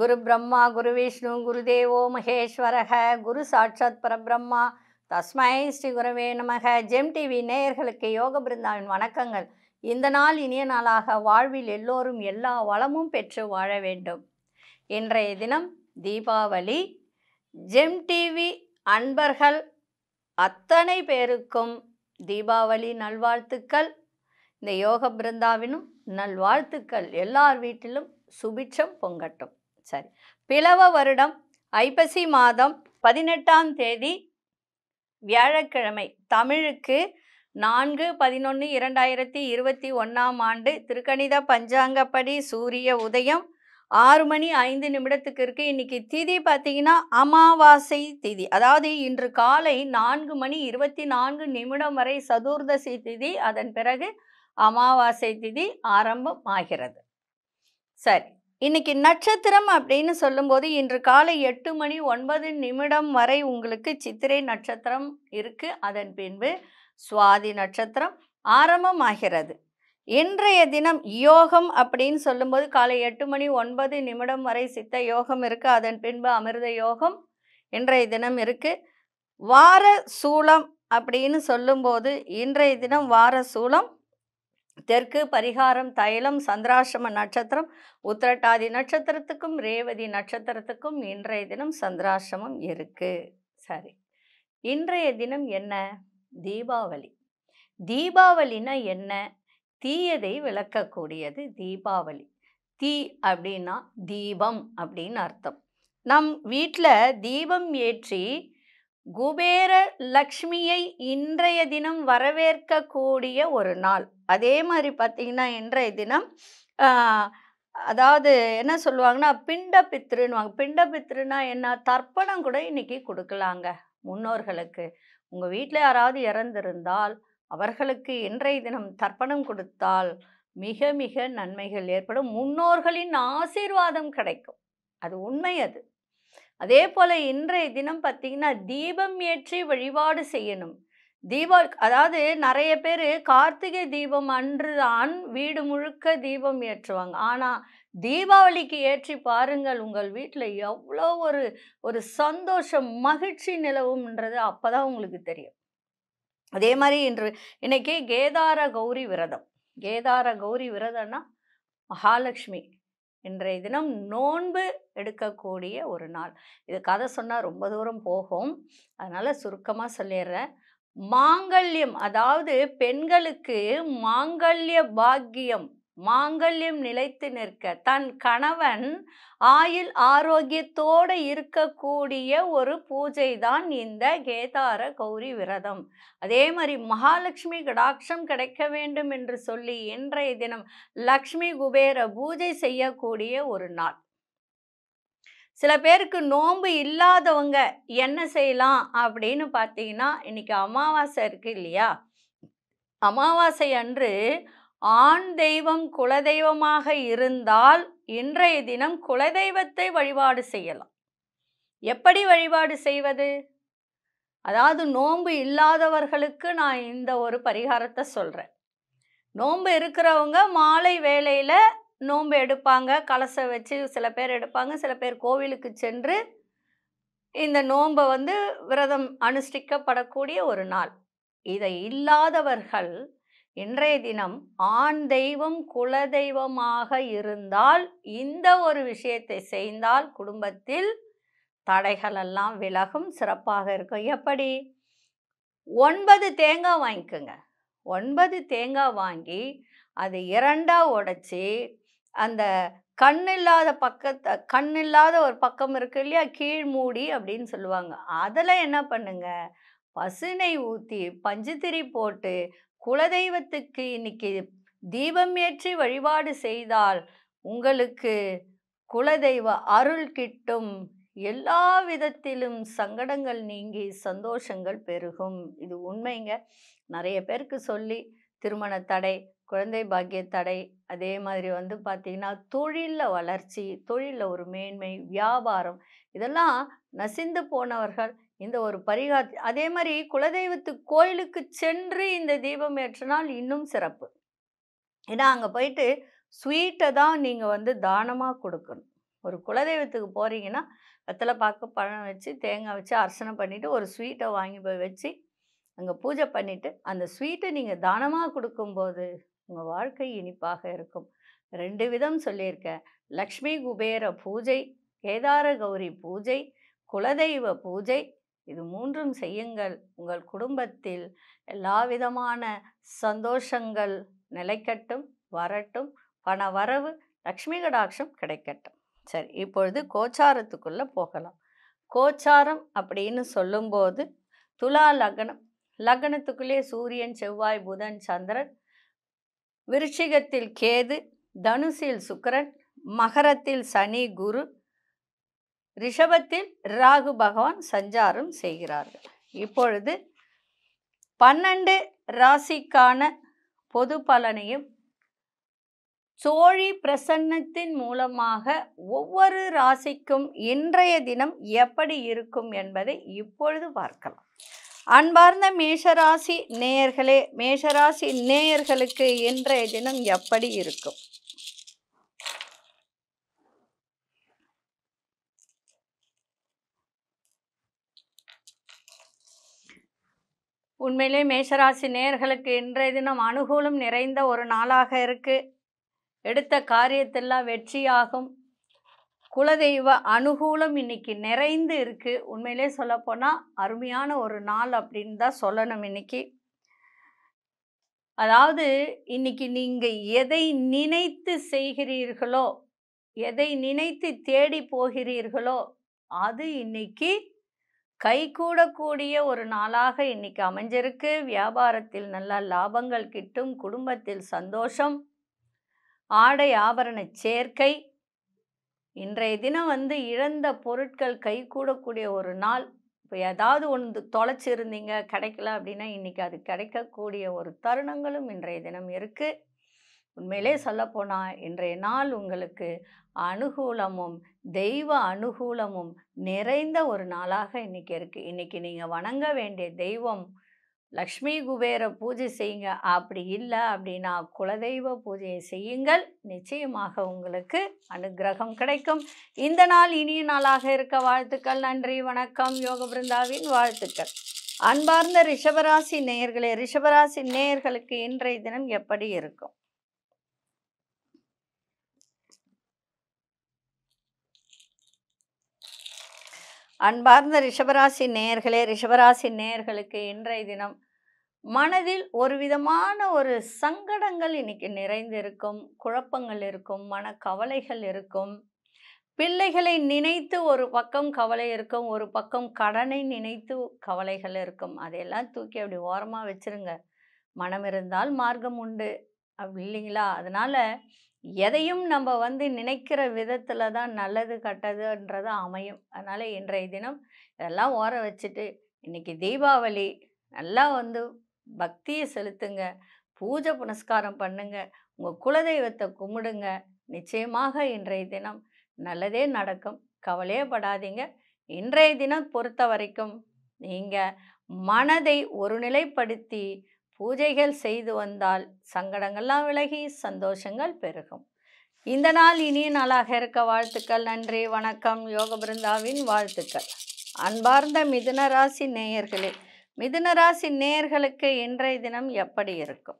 குரு பிரம்மா குரு விஷ்ணு குரு தேவோ மகேஸ்வரக குரு சாட்சாத் பரபிரம்மா தஸ்மை ஸ்ரீ குருவே நமக ஜெம் டிவி நேயர்களுக்கு யோக பிருந்தாவின் வணக்கங்கள் இந்த நாள் இனிய நாளாக வாழ்வில் எல்லோரும் எல்லா வளமும் பெற்று வாழ வேண்டும் இன்றைய தினம் தீபாவளி ஜெம் டிவி அன்பர்கள் அத்தனை பேருக்கும் தீபாவளி நல்வாழ்த்துக்கள் இந்த யோக பிருந்தாவினும் நல்வாழ்த்துக்கள் எல்லார் வீட்டிலும் சுபிட்சம் பொங்கட்டும் சரி பிளவ வருடம் ஐப்பசி மாதம் பதினெட்டாம் தேதி வியாழக்கிழமை தமிழுக்கு நான்கு பதினொன்று இரண்டாயிரத்தி இருபத்தி ஒன்றாம் ஆண்டு திருக்கணித பஞ்சாங்கப்படி சூரிய உதயம் ஆறு மணி ஐந்து நிமிடத்துக்கு இருக்கு இன்னைக்கு திதி பார்த்தீங்கன்னா அமாவாசை திதி அதாவது இன்று காலை நான்கு மணி இருபத்தி நான்கு நிமிடம் வரை சதுர்தசி திதி அதன் பிறகு அமாவாசை திதி ஆரம்பம் ஆகிறது சரி இன்னைக்கு நட்சத்திரம் அப்படின்னு சொல்லும்போது இன்று காலை எட்டு மணி ஒன்பது நிமிடம் வரை உங்களுக்கு சித்திரை நட்சத்திரம் இருக்கு அதன் பின்பு சுவாதி நட்சத்திரம் ஆரம்பம் ஆகிறது இன்றைய தினம் யோகம் அப்படின்னு சொல்லும்போது காலை எட்டு மணி ஒன்பது நிமிடம் வரை சித்த யோகம் இருக்கு அதன் பின்பு அமிர்த யோகம் இன்றைய தினம் இருக்கு வார சூலம் அப்படின்னு சொல்லும்போது இன்றைய தினம் வார சூலம் தெற்கு பரிகாரம் தைலம் சந்திராசிரம நட்சத்திரம் உத்திரட்டாதி நட்சத்திரத்துக்கும் ரேவதி நட்சத்திரத்துக்கும் இன்றைய தினம் சந்திராசிரமம் இருக்கு சரி இன்றைய தினம் என்ன தீபாவளி தீபாவளினா என்ன தீயதை விளக்கக்கூடியது தீபாவளி தீ அப்படின்னா தீபம் அப்படின்னு அர்த்தம் நம் வீட்டில் தீபம் ஏற்றி குபேர லக்ஷ்மியை இன்றைய தினம் வரவேற்கக்கூடிய ஒரு நாள் அதே மாதிரி பார்த்தீங்கன்னா இன்றைய தினம் ஆஹ், அதாவது என்ன சொல்லுவாங்கன்னா பிண்ட பித்ருன்னுவாங்க பிண்ட பித்ருன்னா என்ன தர்ப்பணம் கூட இன்னைக்கு கொடுக்கலாங்க முன்னோர்களுக்கு உங்கள் வீட்டில் யாராவது இறந்திருந்தால் அவர்களுக்கு இன்றைய தினம் தர்ப்பணம் கொடுத்தால் மிக மிக நன்மைகள் ஏற்படும் முன்னோர்களின் ஆசீர்வாதம் கிடைக்கும் அது உண்மை அது அதே போல் இன்றைய தினம் பார்த்தீங்கன்னா தீபம் ஏற்றி வழிபாடு செய்யணும் தீபா அதாவது நிறைய பேர் கார்த்திகை தீபம் அன்று தான் வீடு முழுக்க தீபம் ஏற்றுவாங்க ஆனால் தீபாவளிக்கு ஏற்றி பாருங்கள் உங்கள் வீட்டில் எவ்வளோ ஒரு ஒரு சந்தோஷம் மகிழ்ச்சி நிலவும்ன்றது அப்போ தான் உங்களுக்கு தெரியும் அதே மாதிரி இன்று இன்னைக்கு கேதார கௌரி விரதம் கேதார கௌரி விரதம்னா மகாலட்சுமி இன்றைய தினம் நோன்பு எடுக்கக்கூடிய ஒரு நாள் இது கதை சொன்னால் ரொம்ப தூரம் போகும் அதனால் சுருக்கமாக சொல்லிடுறேன் மாங்கல்யம் அதாவது பெண்களுக்கு மாங்கல்ய பாக்கியம் மாங்கல்யம் நிலைத்து நிற்க தன் கணவன் ஆயுள் ஆரோக்கியத்தோடு இருக்கக்கூடிய ஒரு பூஜை தான் இந்த கேதார கௌரி விரதம் அதே மாதிரி மகாலட்சுமி கடாட்சம் கிடைக்க வேண்டும் என்று சொல்லி இன்றைய தினம் லக்ஷ்மி குபேர பூஜை செய்யக்கூடிய ஒரு நாள் சில பேருக்கு நோன்பு இல்லாதவங்க என்ன செய்யலாம் அப்படின்னு பார்த்தீங்கன்னா இன்னைக்கு அமாவாசை இருக்கு இல்லையா அமாவாசை அன்று ஆண் தெய்வம் குலதெய்வமாக இருந்தால் இன்றைய தினம் குலதெய்வத்தை வழிபாடு செய்யலாம் எப்படி வழிபாடு செய்வது அதாவது நோன்பு இல்லாதவர்களுக்கு நான் இந்த ஒரு பரிகாரத்தை சொல்கிறேன் நோன்பு இருக்கிறவங்க மாலை வேளையில் நோன்பு எடுப்பாங்க கலசை வச்சு சில பேர் எடுப்பாங்க சில பேர் கோவிலுக்கு சென்று இந்த நோன்பை வந்து விரதம் அனுஷ்டிக்கப்படக்கூடிய ஒரு நாள் இதை இல்லாதவர்கள் இன்றைய தினம் ஆண் தெய்வம் குலதெய்வமாக இருந்தால் இந்த ஒரு விஷயத்தை செய்தால் குடும்பத்தில் தடைகள் எல்லாம் விலகும் சிறப்பாக இருக்கும் எப்படி ஒன்பது தேங்காய் வாங்கிக்கோங்க ஒன்பது தேங்காய் வாங்கி அது இரண்டா உடைச்சி அந்த கண்ணில்லாத பக்கத்தை கண்ணில்லாத ஒரு பக்கம் இருக்கு இல்லையா கீழ் மூடி அப்படின்னு சொல்லுவாங்க அதில் என்ன பண்ணுங்க பசுனை ஊற்றி பஞ்சுத்திரி போட்டு குலதெய்வத்துக்கு இன்னைக்கு தீபம் ஏற்றி வழிபாடு செய்தால் உங்களுக்கு குலதெய்வ அருள் கிட்டும் எல்லா விதத்திலும் சங்கடங்கள் நீங்கி சந்தோஷங்கள் பெருகும் இது உண்மைங்க நிறைய பேருக்கு சொல்லி திருமண தடை குழந்தை பாக்கிய தடை அதே மாதிரி வந்து பார்த்திங்கன்னா தொழிலில் வளர்ச்சி தொழிலில் ஒரு மேன்மை வியாபாரம் இதெல்லாம் நசிந்து போனவர்கள் இந்த ஒரு பரிகா அதே மாதிரி குலதெய்வத்து கோயிலுக்கு சென்று இந்த தீபம் ஏற்றினால் இன்னும் சிறப்பு ஏன்னா அங்கே போயிட்டு ஸ்வீட்டை தான் நீங்கள் வந்து தானமாக கொடுக்கணும் ஒரு குலதெய்வத்துக்கு போகிறீங்கன்னா வெத்தலை பாக்கு பழம் வச்சு தேங்காய் வச்சு அர்ச்சனை பண்ணிவிட்டு ஒரு ஸ்வீட்டை வாங்கி போய் வச்சு அங்கே பூஜை பண்ணிவிட்டு அந்த ஸ்வீட்டை நீங்கள் தானமாக கொடுக்கும்போது உங்கள் வாழ்க்கை இனிப்பாக இருக்கும் ரெண்டு விதம் சொல்லியிருக்கேன் லக்ஷ்மி குபேர பூஜை கேதார கௌரி பூஜை குலதெய்வ பூஜை இது மூன்றும் செய்யுங்கள் உங்கள் குடும்பத்தில் எல்லா விதமான சந்தோஷங்கள் நிலைக்கட்டும் வரட்டும் பண வரவு லக்ஷ்மி கடாட்சம் கிடைக்கட்டும் சரி இப்பொழுது கோச்சாரத்துக்குள்ளே போகலாம் கோச்சாரம் அப்படின்னு சொல்லும்போது துலா லக்னம் லக்னத்துக்குள்ளே சூரியன் செவ்வாய் புதன் சந்திரன் விருச்சிகத்தில் கேது தனுசில் சுக்கிரன் மகரத்தில் சனி குரு ரிஷபத்தில் ராகு பகவான் சஞ்சாரம் செய்கிறார்கள் இப்பொழுது பன்னெண்டு ராசிக்கான பொது பலனையும் சோழி பிரசன்னத்தின் மூலமாக ஒவ்வொரு ராசிக்கும் இன்றைய தினம் எப்படி இருக்கும் என்பதை இப்பொழுது பார்க்கலாம் அன்பார்ந்த மேஷராசி நேயர்களே மேஷராசி நேயர்களுக்கு இன்றைய தினம் எப்படி இருக்கும் உண்மையிலே மேஷராசி நேயர்களுக்கு இன்றைய தினம் அனுகூலம் நிறைந்த ஒரு நாளாக இருக்கு எடுத்த காரியத்தெல்லாம் வெற்றியாகும் குலதெய்வ அனுகூலம் இன்னைக்கு நிறைந்து இருக்கு உண்மையிலே சொல்லப்போனால் அருமையான ஒரு நாள் அப்படின்னு தான் சொல்லணும் இன்னைக்கு அதாவது இன்னைக்கு நீங்கள் எதை நினைத்து செய்கிறீர்களோ எதை நினைத்து தேடி போகிறீர்களோ அது இன்னைக்கு கைகூடக்கூடிய ஒரு நாளாக இன்னைக்கு அமைஞ்சிருக்கு வியாபாரத்தில் நல்ல லாபங்கள் கிட்டும் குடும்பத்தில் சந்தோஷம் ஆடை ஆபரண சேர்க்கை இன்றைய தினம் வந்து இழந்த பொருட்கள் கைகூடக்கூடிய ஒரு நாள் இப்போ ஏதாவது ஒன்று தொலைச்சிருந்தீங்க கிடைக்கல அப்படின்னா இன்றைக்கி அது கிடைக்கக்கூடிய ஒரு தருணங்களும் இன்றைய தினம் இருக்குது உண்மையிலே சொல்லப்போனால் இன்றைய நாள் உங்களுக்கு அனுகூலமும் தெய்வ அனுகூலமும் நிறைந்த ஒரு நாளாக இன்றைக்கி இருக்குது இன்றைக்கி நீங்கள் வணங்க வேண்டிய தெய்வம் லக்ஷ்மி குபேர பூஜை செய்யுங்க அப்படி இல்லை அப்படின்னா குலதெய்வ பூஜையை செய்யுங்கள் நிச்சயமாக உங்களுக்கு அனுக்கிரகம் கிடைக்கும் இந்த நாள் இனிய நாளாக இருக்க வாழ்த்துக்கள் நன்றி வணக்கம் யோக பிருந்தாவின் வாழ்த்துக்கள் அன்பார்ந்த ரிஷபராசி நேயர்களே ரிஷபராசி நேயர்களுக்கு இன்றைய தினம் எப்படி இருக்கும் அன்பார்ந்த ரிஷபராசி நேயர்களே ரிஷபராசி நேயர்களுக்கு இன்றைய தினம் மனதில் ஒரு விதமான ஒரு சங்கடங்கள் இன்னைக்கு நிறைந்திருக்கும் குழப்பங்கள் இருக்கும் மனக்கவலைகள் இருக்கும் பிள்ளைகளை நினைத்து ஒரு பக்கம் கவலை இருக்கும் ஒரு பக்கம் கடனை நினைத்து கவலைகள் இருக்கும் அதையெல்லாம் தூக்கி அப்படி ஓரமாக வச்சிருங்க மனம் இருந்தால் மார்க்கம் உண்டு அப்படி இல்லைங்களா அதனால் எதையும் நம்ம வந்து நினைக்கிற விதத்தில் தான் நல்லது கெட்டதுன்றது அமையும் அதனால் இன்றைய தினம் இதெல்லாம் ஓர வச்சுட்டு இன்றைக்கி தீபாவளி நல்லா வந்து பக்தியை செலுத்துங்க பூஜை புனஸ்காரம் பண்ணுங்க உங்கள் குலதெய்வத்தை கும்பிடுங்க நிச்சயமாக இன்றைய தினம் நல்லதே நடக்கும் கவலையே படாதீங்க இன்றைய தினம் பொறுத்த வரைக்கும் நீங்கள் மனதை ஒருநிலைப்படுத்தி பூஜைகள் செய்து வந்தால் சங்கடங்கள்லாம் விலகி சந்தோஷங்கள் பெருகும் இந்த நாள் இனிய நாளாக இருக்க வாழ்த்துக்கள் நன்றி வணக்கம் யோக பிருந்தாவின் வாழ்த்துக்கள் அன்பார்ந்த மிதுன ராசி நேயர்களே மிதுன ராசி நேயர்களுக்கு இன்றைய தினம் எப்படி இருக்கும்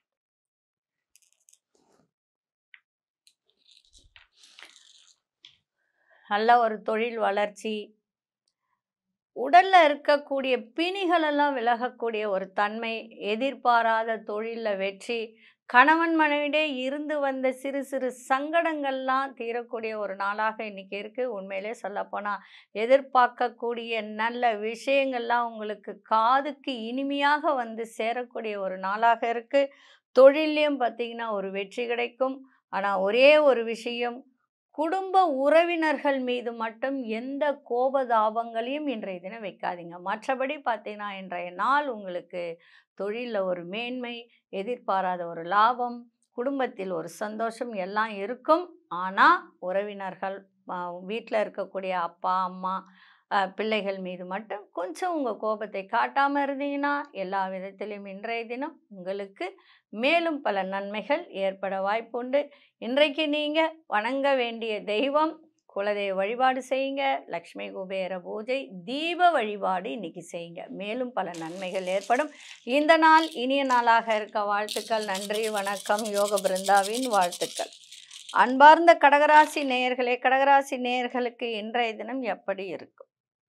நல்ல ஒரு தொழில் வளர்ச்சி உடல்ல இருக்கக்கூடிய பிணிகளெல்லாம் விலகக்கூடிய ஒரு தன்மை எதிர்பாராத தொழிலில் வெற்றி கணவன் மனைவிடே இருந்து வந்த சிறு சிறு சங்கடங்கள்லாம் தீரக்கூடிய ஒரு நாளாக இன்னைக்கு இருக்கு உண்மையிலே சொல்லப்போனால் எதிர்பார்க்கக்கூடிய நல்ல விஷயங்கள்லாம் உங்களுக்கு காதுக்கு இனிமையாக வந்து சேரக்கூடிய ஒரு நாளாக இருக்கு தொழிலையும் பார்த்தீங்கன்னா ஒரு வெற்றி கிடைக்கும் ஆனால் ஒரே ஒரு விஷயம் குடும்ப உறவினர்கள் மீது மட்டும் எந்த கோபதாபங்களையும் இன்றைய தினம் வைக்காதீங்க மற்றபடி பார்த்தீங்கன்னா இன்றைய நாள் உங்களுக்கு தொழிலில் ஒரு மேன்மை எதிர்பாராத ஒரு லாபம் குடும்பத்தில் ஒரு சந்தோஷம் எல்லாம் இருக்கும் ஆனால் உறவினர்கள் வீட்டில் இருக்கக்கூடிய அப்பா அம்மா அஹ், பிள்ளைகள் மீது மட்டும் கொஞ்சம் உங்கள் கோபத்தை காட்டாமல் இருந்தீங்கன்னா எல்லா விதத்திலும் இன்றைய தினம் உங்களுக்கு மேலும் பல நன்மைகள் ஏற்பட வாய்ப்புண்டு இன்றைக்கு நீங்கள் வணங்க வேண்டிய தெய்வம் குலதெய்வ வழிபாடு செய்யுங்க லக்ஷ்மி குபேர பூஜை தீப வழிபாடு இன்னைக்கு செய்யுங்க மேலும் பல நன்மைகள் ஏற்படும் இந்த நாள் இனிய நாளாக இருக்க வாழ்த்துக்கள் நன்றி வணக்கம் யோக பிருந்தாவின் வாழ்த்துக்கள் அன்பார்ந்த கடகராசி நேயர்களே கடகராசி நேயர்களுக்கு இன்றைய தினம் எப்படி இருக்கும்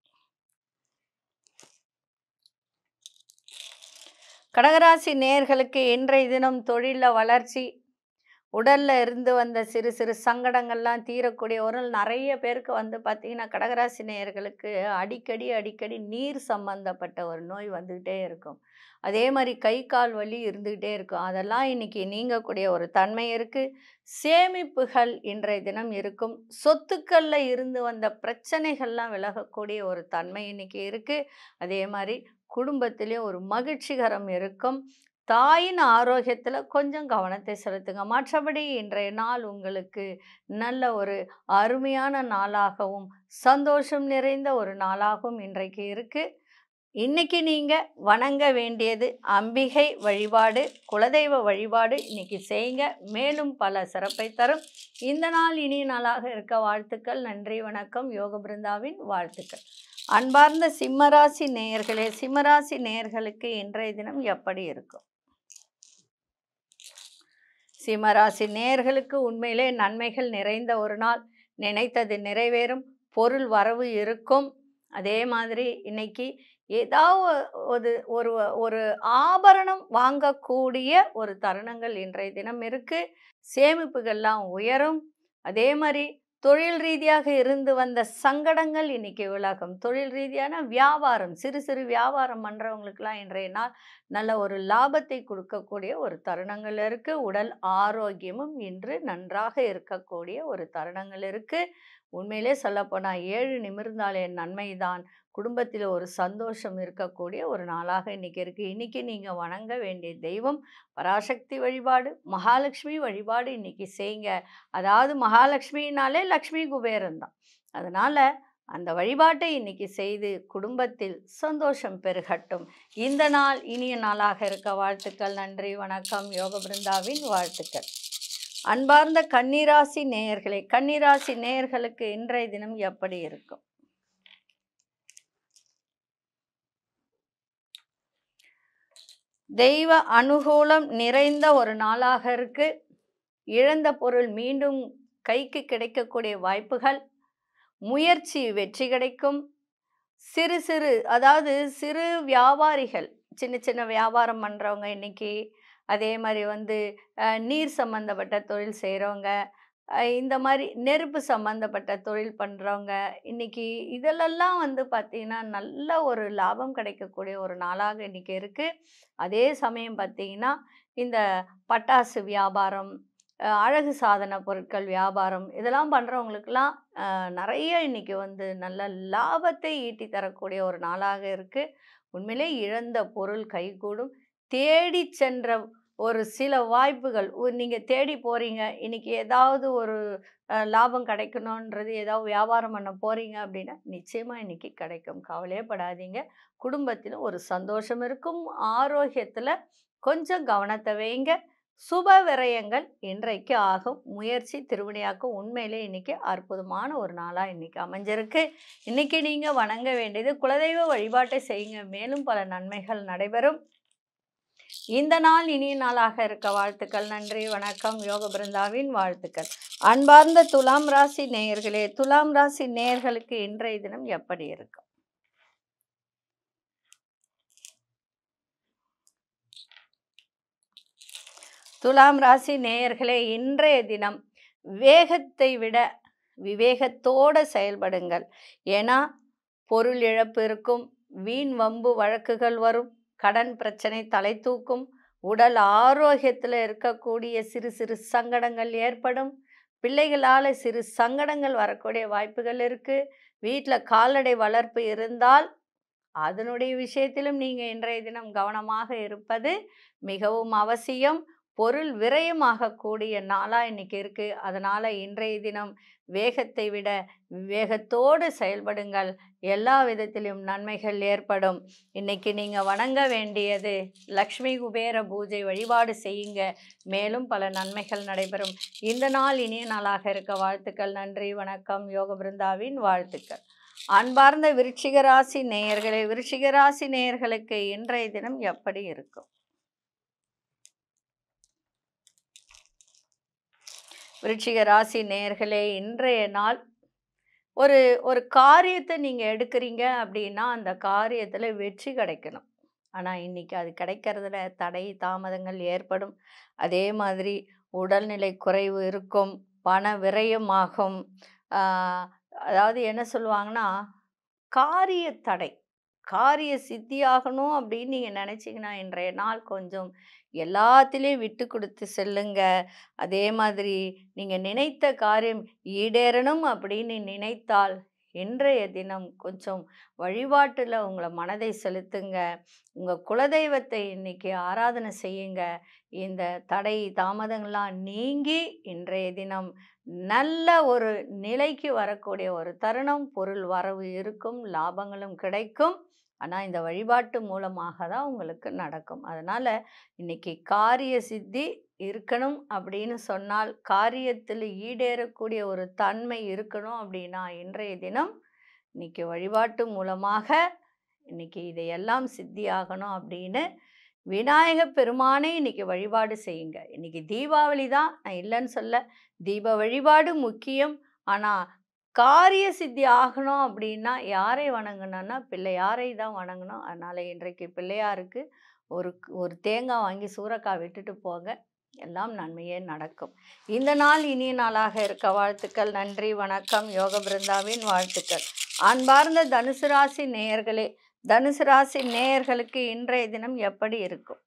கடகராசி நேயர்களுக்கு இன்றைய தினம் தொழிலில் வளர்ச்சி உடல்ல இருந்து வந்த சிறு சிறு சங்கடங்கள்லாம் தீரக்கூடிய ஒரு நாள் நிறைய பேருக்கு வந்து பார்த்தீங்கன்னா கடகராசி நேயர்களுக்கு அடிக்கடி அடிக்கடி நீர் சம்பந்தப்பட்ட ஒரு நோய் வந்துக்கிட்டே இருக்கும் அதே மாதிரி கை கால் வலி இருந்துக்கிட்டே இருக்கும் அதெல்லாம் இன்னைக்கு நீங்கக்கூடிய ஒரு தன்மை இருக்குது சேமிப்புகள் இன்றைய தினம் இருக்கும் சொத்துக்களில் இருந்து வந்த பிரச்சனைகள்லாம் விலகக்கூடிய ஒரு தன்மை இன்னைக்கு இருக்குது அதே மாதிரி குடும்பத்திலே ஒரு மகிழ்ச்சிகரம் இருக்கும் தாயின் ஆரோக்கியத்தில் கொஞ்சம் கவனத்தை செலுத்துங்க மற்றபடி இன்றைய நாள் உங்களுக்கு நல்ல ஒரு அருமையான நாளாகவும் சந்தோஷம் நிறைந்த ஒரு நாளாகவும் இன்றைக்கு இருக்குது இன்னைக்கு நீங்கள் வணங்க வேண்டியது அம்பிகை வழிபாடு குலதெய்வ வழிபாடு இன்னைக்கு செய்யுங்க மேலும் பல சிறப்பை தரும் இந்த நாள் இனிய நாளாக இருக்க வாழ்த்துக்கள் நன்றி வணக்கம் யோக பிருந்தாவின் வாழ்த்துக்கள் அன்பார்ந்த சிம்மராசி நேயர்களே சிம்மராசி நேயர்களுக்கு இன்றைய தினம் எப்படி இருக்கும் சிம்மராசி நேயர்களுக்கு உண்மையிலே நன்மைகள் நிறைந்த ஒரு நாள் நினைத்தது நிறைவேறும் பொருள் வரவு இருக்கும் அதே மாதிரி இன்னைக்கு ஏதாவது ஒரு ஒரு ஒரு ஆபரணம் வாங்கக்கூடிய ஒரு தருணங்கள் இன்றைய தினம் இருக்கு சேமிப்புகள்லாம் உயரும் அதே மாதிரி தொழில் ரீதியாக இருந்து வந்த சங்கடங்கள் இன்னைக்கு விலகும் தொழில் ரீதியான வியாபாரம் சிறு சிறு வியாபாரம் பண்ணுறவங்களுக்கெல்லாம் இன்றைய நாள் நல்ல ஒரு லாபத்தை கொடுக்கக்கூடிய ஒரு தருணங்கள் இருக்கு உடல் ஆரோக்கியமும் இன்று நன்றாக இருக்கக்கூடிய ஒரு தருணங்கள் இருக்கு உண்மையிலே சொல்லப்போனால் ஏழு நிமிர்ந்தாலே நன்மைதான் குடும்பத்தில் ஒரு சந்தோஷம் இருக்கக்கூடிய ஒரு நாளாக இன்னைக்கு இருக்கு இன்னைக்கு நீங்கள் வணங்க வேண்டிய தெய்வம் பராசக்தி வழிபாடு மகாலட்சுமி வழிபாடு இன்னைக்கு செய்யுங்க அதாவது மகாலட்சுமினாலே லக்ஷ்மி குபேரன் தான் அதனால் அந்த வழிபாட்டை இன்னைக்கு செய்து குடும்பத்தில் சந்தோஷம் பெருகட்டும் இந்த நாள் இனிய நாளாக இருக்க வாழ்த்துக்கள் நன்றி வணக்கம் யோக பிருந்தாவின் வாழ்த்துக்கள் அன்பார்ந்த கன்னிராசி நேயர்களே கன்னிராசி நேயர்களுக்கு இன்றைய தினம் எப்படி இருக்கும் தெய்வ அனுகூலம் நிறைந்த ஒரு நாளாக இருக்கு இழந்த பொருள் மீண்டும் கைக்கு கிடைக்கக்கூடிய வாய்ப்புகள் முயற்சி வெற்றி கிடைக்கும் சிறு சிறு அதாவது சிறு வியாபாரிகள் சின்ன சின்ன வியாபாரம் பண்ணுறவங்க இன்னைக்கு அதே மாதிரி வந்து அஹ், நீர் சம்மந்தப்பட்ட தொழில் செய்கிறவங்க இந்த மாதிரி நெருப்பு சம்மந்தப்பட்ட தொழில் பண்ணுறவங்க இன்னைக்கு இதிலெல்லாம் வந்து பார்த்திங்கன்னா நல்ல ஒரு லாபம் கிடைக்கக்கூடிய ஒரு நாளாக இன்னைக்கு இருக்குது அதே சமயம் பார்த்திங்கன்னா இந்த பட்டாசு வியாபாரம் அஹ், அழகு சாதன பொருட்கள் வியாபாரம் இதெல்லாம் பண்ணுறவங்களுக்கெல்லாம் நிறைய இன்னைக்கு வந்து நல்ல லாபத்தை ஈட்டி தரக்கூடிய ஒரு நாளாக இருக்குது உண்மையிலே இழந்த பொருள் கைகூடும் தேடி சென்ற ஒரு சில வாய்ப்புகள் நீங்கள் தேடி போகிறீங்க இன்னைக்கு ஏதாவது ஒரு அஹ், லாபம் கிடைக்கணுன்றது ஏதாவது வியாபாரம் பண்ண போகிறீங்க அப்படின்னா நிச்சயமாக இன்னைக்கு கிடைக்கும் கவலையே படாதீங்க குடும்பத்தில் ஒரு சந்தோஷம் இருக்கும் ஆரோக்கியத்தில் கொஞ்சம் கவனத்தை வைங்க சுப விரயங்கள் இன்றைக்கு ஆகும் முயற்சி திருவினையாக்கும் உண்மையிலே இன்னைக்கு அற்புதமான ஒரு நாளாக இன்னைக்கு அமைஞ்சிருக்கு இன்னைக்கு நீங்கள் வணங்க வேண்டியது குலதெய்வ வழிபாட்டை செய்யுங்க மேலும் பல நன்மைகள் நடைபெறும் இந்த நாள் இனிய நாளாக இருக்க வாழ்த்துக்கள் நன்றி வணக்கம் யோக பிருந்தாவின் வாழ்த்துக்கள் அன்பார்ந்த துலாம் ராசி நேயர்களே துலாம் ராசி நேயர்களுக்கு இன்றைய தினம் எப்படி இருக்கும் துலாம் ராசி நேயர்களே இன்றைய தினம் வேகத்தை விட விவேகத்தோடு செயல்படுங்கள் ஏன்னா பொருள் இழப்பு இருக்கும் வீண் வம்பு வழக்குகள் வரும் கடன் பிரச்சனை தலை தூக்கும் உடல் ஆரோக்கியத்தில் இருக்கக்கூடிய சிறு சிறு சங்கடங்கள் ஏற்படும் பிள்ளைகளால் சிறு சங்கடங்கள் வரக்கூடிய வாய்ப்புகள் இருக்குது வீட்டில் கால்நடை வளர்ப்பு இருந்தால் அதனுடைய விஷயத்திலும் நீங்கள் இன்றைய தினம் கவனமாக இருப்பது மிகவும் அவசியம் பொருள் விரயமாகக்கூடிய நாளாக இன்னைக்கு இருக்கு அதனால இன்றைய தினம் வேகத்தை விட வேகத்தோடு செயல்படுங்கள் எல்லா விதத்திலும் நன்மைகள் ஏற்படும் இன்னைக்கு நீங்கள் வணங்க வேண்டியது லக்ஷ்மி குபேர பூஜை வழிபாடு செய்யுங்க மேலும் பல நன்மைகள் நடைபெறும் இந்த நாள் இனிய நாளாக இருக்க வாழ்த்துக்கள் நன்றி வணக்கம் யோக பிருந்தாவின் வாழ்த்துக்கள் அன்பார்ந்த விருச்சிக ராசி நேயர்களே விருச்சிக ராசி நேயர்களுக்கு இன்றைய தினம் எப்படி இருக்கும் விருச்சிக ராசி நேயர்களே இன்றைய நாள் ஒரு ஒரு காரியத்தை நீங்கள் எடுக்கிறீங்க அப்படின்னா அந்த காரியத்தில் வெற்றி கிடைக்கணும் ஆனால் இன்னைக்கு அது கிடைக்கிறதுல தடை தாமதங்கள் ஏற்படும் அதே மாதிரி உடல்நிலை குறைவு இருக்கும் பண விரயமாகும் ஆஹ் அதாவது என்ன சொல்லுவாங்கன்னா காரிய தடை காரிய சித்தியாகணும் அப்படின்னு நீங்கள் நினச்சிங்கன்னா இன்றைய நாள் கொஞ்சம் எல்லாத்திலையும் விட்டு கொடுத்து செல்லுங்க அதே மாதிரி நீங்கள் நினைத்த காரியம் ஈடேறணும் அப்படின்னு நினைத்தால் இன்றைய தினம் கொஞ்சம் வழிபாட்டில் உங்களை மனதை செலுத்துங்க உங்கள் குலதெய்வத்தை இன்னைக்கு ஆராதனை செய்யுங்க இந்த தடை தாமதங்கள்லாம் நீங்கி இன்றைய தினம் நல்ல ஒரு நிலைக்கு வரக்கூடிய ஒரு தருணம் பொருள் வரவு இருக்கும் லாபங்களும் கிடைக்கும் ஆனால் இந்த வழிபாட்டு மூலமாக தான் உங்களுக்கு நடக்கும் அதனால் இன்னைக்கு காரிய சித்தி இருக்கணும் அப்படின்னு சொன்னால் காரியத்தில் ஈடேறக்கூடிய ஒரு தன்மை இருக்கணும் அப்படின்னா இன்றைய தினம் இன்னைக்கு வழிபாட்டு மூலமாக இன்னைக்கு இதையெல்லாம் சித்தியாகணும் அப்படின்னு விநாயக பெருமானே இன்னைக்கு வழிபாடு செய்யுங்க இன்னைக்கு தீபாவளி தான் நான் இல்லைன்னு சொல்ல தீப வழிபாடு முக்கியம் ஆனால் காரிய சித்தி ஆகணும் அப்படின்னா யாரை வணங்கணும்னா பிள்ளையாரை தான் வணங்கணும் அதனால் இன்றைக்கு பிள்ளையாருக்கு ஒரு ஒரு தேங்காய் வாங்கி சூறக்காய் விட்டுட்டு போங்க எல்லாம் நன்மையே நடக்கும் இந்த நாள் இனிய நாளாக இருக்க வாழ்த்துக்கள் நன்றி வணக்கம் யோக பிருந்தாவின் வாழ்த்துக்கள் அன்பார்ந்த தனுசு ராசி நேயர்களே தனுசு ராசி நேயர்களுக்கு இன்றைய தினம் எப்படி இருக்கும்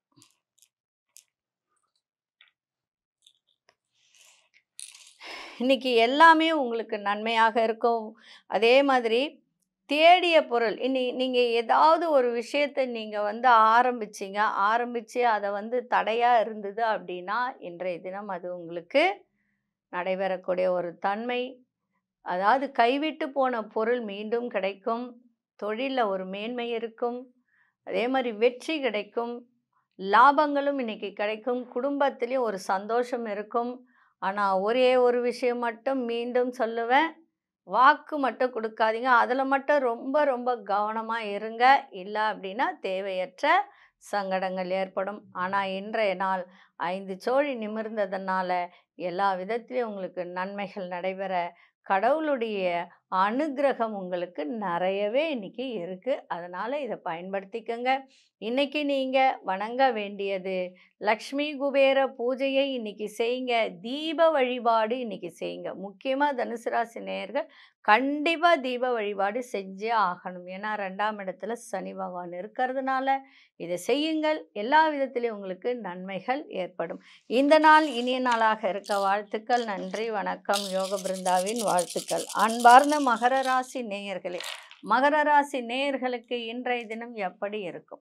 இன்னைக்கு எல்லாமே உங்களுக்கு நன்மையாக இருக்கும் அதே மாதிரி தேடிய பொருள் இனி நீங்கள் ஏதாவது ஒரு விஷயத்தை நீங்கள் வந்து ஆரம்பிச்சீங்க ஆரம்பித்து அதை வந்து தடையாக இருந்தது அப்படின்னா இன்றைய தினம் அது உங்களுக்கு நடைபெறக்கூடிய ஒரு தன்மை அதாவது கைவிட்டு போன பொருள் மீண்டும் கிடைக்கும் தொழிலில் ஒரு மேன்மை இருக்கும் அதே மாதிரி வெற்றி கிடைக்கும் லாபங்களும் இன்னைக்கு கிடைக்கும் குடும்பத்திலையும் ஒரு சந்தோஷம் இருக்கும் ஆனால் ஒரே ஒரு விஷயம் மட்டும் மீண்டும் சொல்லுவேன் வாக்கு மட்டும் கொடுக்காதீங்க அதில் மட்டும் ரொம்ப ரொம்ப கவனமாக இருங்க இல்லை அப்படின்னா தேவையற்ற சங்கடங்கள் ஏற்படும் ஆனால் இன்றைய நாள் ஐந்து சோழி நிமிர்ந்ததுனால எல்லா விதத்திலையும் உங்களுக்கு நன்மைகள் நடைபெற கடவுளுடைய அனுக்கிரகம் உங்களுக்கு நிறையவே இன்னைக்கு இருக்குது அதனால் இதை பயன்படுத்திக்கங்க இன்னைக்கு நீங்கள் வணங்க வேண்டியது லக்ஷ்மி குபேர பூஜையை இன்னைக்கு செய்யுங்க தீப வழிபாடு இன்னைக்கு செய்யுங்க முக்கியமாக தனுசு ராசி நேயர்கள் கண்டிப்பாக தீப வழிபாடு செஞ்சே ஆகணும் ஏன்னா ரெண்டாம் இடத்துல சனி பகவான் இருக்கிறதுனால இதை செய்யுங்கள் எல்லா விதத்திலையும் உங்களுக்கு நன்மைகள் ஏற்படும் இந்த நாள் இனிய நாளாக இருக்க வாழ்த்துக்கள் நன்றி வணக்கம் யோக பிருந்தாவின் வாழ்த்துக்கள் அன்பார்ந்த மகர ராசி நேயர்களே மகர ராசி நேயர்களுக்கு இன்றைய தினம் எப்படி இருக்கும்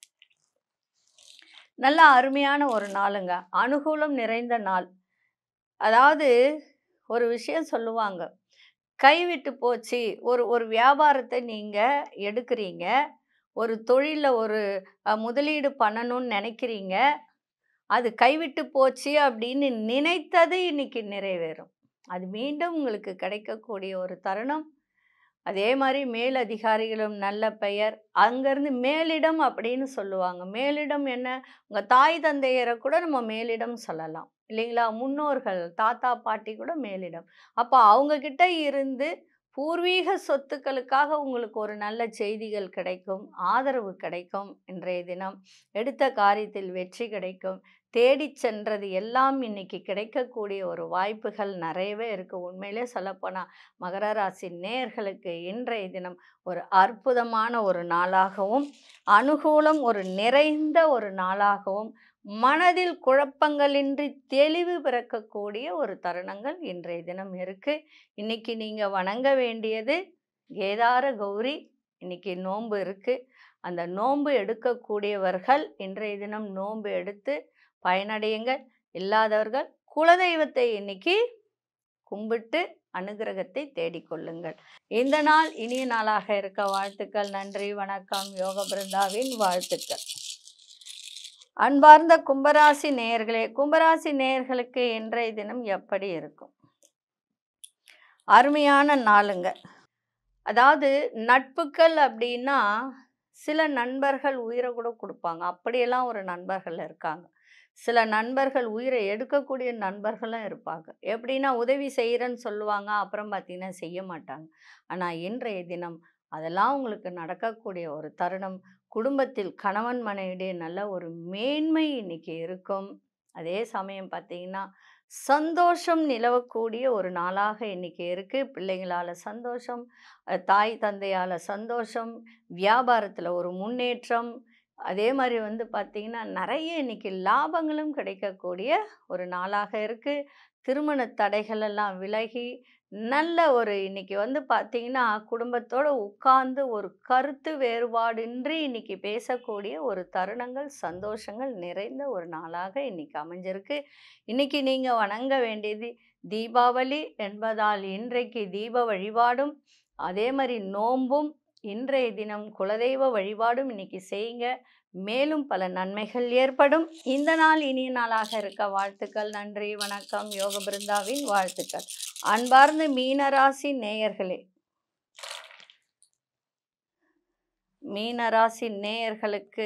நல்ல அருமையான ஒரு நாளுங்க அனுகூலம் நிறைந்த நாள் அதாவது ஒரு விஷயம் சொல்லுவாங்க கைவிட்டு போச்சு ஒரு ஒரு வியாபாரத்தை நீங்கள் எடுக்கிறீங்க ஒரு தொழிலில் ஒரு அஹ், முதலீடு பண்ணணும்னு நினைக்கிறீங்க அது கைவிட்டு போச்சு அப்படின்னு நினைத்தது இன்னைக்கு நிறைவேறும் அது மீண்டும் உங்களுக்கு கிடைக்கக்கூடிய ஒரு தருணம் அதே மாதிரி மேல் அதிகாரிகளும் நல்ல பெயர் அங்கேருந்து மேலிடம் அப்படின்னு சொல்லுவாங்க மேலிடம் என்ன உங்கள் தாய் தந்தையரை கூட நம்ம மேலிடம் சொல்லலாம் இல்லைங்களா முன்னோர்கள் தாத்தா பாட்டி கூட மேலிடம் அப்போ அவங்கக்கிட்ட இருந்து பூர்வீக சொத்துக்களுக்காக உங்களுக்கு ஒரு நல்ல செய்திகள் கிடைக்கும் ஆதரவு கிடைக்கும் இன்றைய தினம் எடுத்த காரியத்தில் வெற்றி கிடைக்கும் தேடி சென்றது எல்லாம் இன்னைக்கு கிடைக்கக்கூடிய ஒரு வாய்ப்புகள் நிறையவே இருக்குது உண்மையிலே சொல்லப்போனால் மகர ராசி நேயர்களுக்கு இன்றைய தினம் ஒரு அற்புதமான ஒரு நாளாகவும் அனுகூலம் ஒரு நிறைந்த ஒரு நாளாகவும் மனதில் குழப்பங்களின்றி தெளிவு பிறக்கக்கூடிய ஒரு தருணங்கள் இன்றைய தினம் இருக்கு இன்னைக்கு நீங்க வணங்க வேண்டியது கேதார கௌரி இன்னைக்கு நோன்பு இருக்கு அந்த நோன்பு எடுக்கக்கூடியவர்கள் இன்றைய தினம் நோன்பு எடுத்து பயனடையுங்கள் இல்லாதவர்கள் குலதெய்வத்தை இன்னைக்கு கும்பிட்டு அனுகிரகத்தை தேடிக்கொள்ளுங்கள் இந்த நாள் இனிய நாளாக இருக்க வாழ்த்துக்கள் நன்றி வணக்கம் யோக பிருந்தாவின் வாழ்த்துக்கள் அன்பார்ந்த கும்பராசி நேயர்களே கும்பராசி நேயர்களுக்கு இன்றைய தினம் எப்படி இருக்கும் அருமையான நாளுங்க அதாவது நட்புகள் அப்படின்னா சில நண்பர்கள் உயிரை கூட கொடுப்பாங்க அப்படியெல்லாம் ஒரு நண்பர்கள் இருக்காங்க சில நண்பர்கள் உயிரை எடுக்கக்கூடிய நண்பர்களும் இருப்பாங்க எப்படின்னா உதவி செய்கிறேன்னு சொல்லுவாங்க அப்புறம் பார்த்தீங்கன்னா செய்ய மாட்டாங்க ஆனால் இன்றைய தினம் அதெல்லாம் உங்களுக்கு நடக்கக்கூடிய ஒரு தருணம் குடும்பத்தில் கணவன் மனைவிடையே நல்ல ஒரு மேன்மை இன்னைக்கு இருக்கும் அதே சமயம் பார்த்தீங்கன்னா சந்தோஷம் நிலவக்கூடிய ஒரு நாளாக இன்னைக்கு இருக்குது பிள்ளைங்களால் சந்தோஷம் அஹ் தாய் தந்தையால் சந்தோஷம் வியாபாரத்தில் ஒரு முன்னேற்றம் அதே மாதிரி வந்து பார்த்திங்கன்னா நிறைய இன்னைக்கு லாபங்களும் கிடைக்கக்கூடிய ஒரு நாளாக இருக்குது திருமண தடைகள் எல்லாம் விலகி நல்ல ஒரு இன்னைக்கு வந்து பார்த்திங்கன்னா குடும்பத்தோடு உட்கார்ந்து ஒரு கருத்து வேறுபாடின்றி இன்னைக்கு பேசக்கூடிய ஒரு தருணங்கள் சந்தோஷங்கள் நிறைந்த ஒரு நாளாக இன்னைக்கு அமைஞ்சிருக்கு இன்னைக்கு நீங்கள் வணங்க வேண்டியது தீபாவளி என்பதால் இன்றைக்கு தீப வழிபாடும் அதே மாதிரி நோன்பும் இன்றைய தினம் குலதெய்வ வழிபாடும் இன்னைக்கு செய்யுங்க மேலும் பல நன்மைகள் ஏற்படும் இந்த நாள் இனிய நாளாக இருக்க வாழ்த்துக்கள் நன்றி வணக்கம் யோக பிருந்தாவின் வாழ்த்துக்கள் அன்பார்ந்த மீனராசி நேயர்களே மீனராசி நேயர்களுக்கு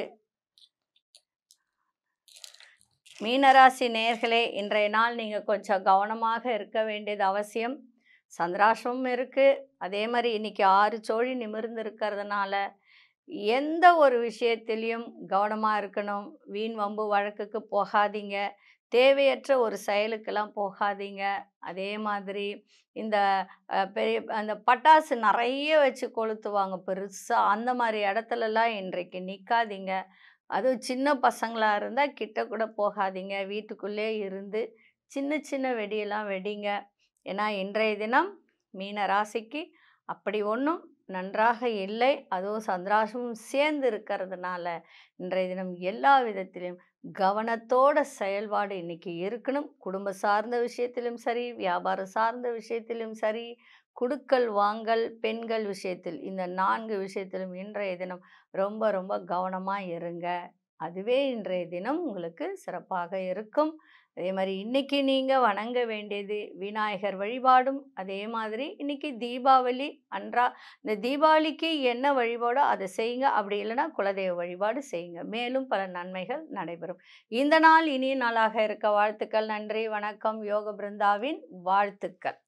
மீனராசி நேயர்களே இன்றைய நாள் நீங்கள் கொஞ்சம் கவனமாக இருக்க வேண்டியது அவசியம் சந்திராசிரமம் இருக்குது அதே மாதிரி இன்னைக்கு ஆறு சோழி நிமிர்ந்து இருக்கிறதுனால எந்த ஒரு விஷயத்திலையும் கவனமாக இருக்கணும் வீண் வம்பு வழக்குக்கு போகாதீங்க தேவையற்ற ஒரு செயலுக்கெல்லாம் போகாதீங்க அதே மாதிரி இந்த அஹ், பெரிய அந்த பட்டாசு நிறைய வச்சு கொளுத்துவாங்க பெருசாக அந்த மாதிரி இடத்துலலாம் இன்றைக்கு நிற்காதீங்க அதுவும் சின்ன பசங்களாக இருந்தால் கிட்ட கூட போகாதீங்க வீட்டுக்குள்ளே இருந்து சின்ன சின்ன வெடியெல்லாம் வெடிங்க ஏன்னா இன்றைய தினம் மீன ராசிக்கு அப்படி ஒன்றும் நன்றாக இல்லை அதுவும் சந்திராசமும் சேர்ந்து இருக்கிறதுனால இன்றைய தினம் எல்லா விதத்திலும் கவனத்தோட செயல்பாடு இன்னைக்கு இருக்கணும் குடும்ப சார்ந்த விஷயத்திலும் சரி வியாபாரம் சார்ந்த விஷயத்திலும் சரி குடுக்கல் வாங்கல் பெண்கள் விஷயத்தில் இந்த நான்கு விஷயத்திலும் இன்றைய தினம் ரொம்ப ரொம்ப கவனமாக இருங்க அதுவே இன்றைய தினம் உங்களுக்கு சிறப்பாக இருக்கும் அதே மாதிரி இன்னைக்கு நீங்கள் வணங்க வேண்டியது விநாயகர் வழிபாடும் அதே மாதிரி இன்னைக்கு தீபாவளி அன்றா இந்த தீபாவளிக்கு என்ன வழிபாடோ அதை செய்யுங்க அப்படி இல்லைன்னா குலதெய்வ வழிபாடு செய்யுங்க மேலும் பல நன்மைகள் நடைபெறும் இந்த நாள் இனிய நாளாக இருக்க வாழ்த்துக்கள் நன்றி வணக்கம் யோக பிருந்தாவின் வாழ்த்துக்கள்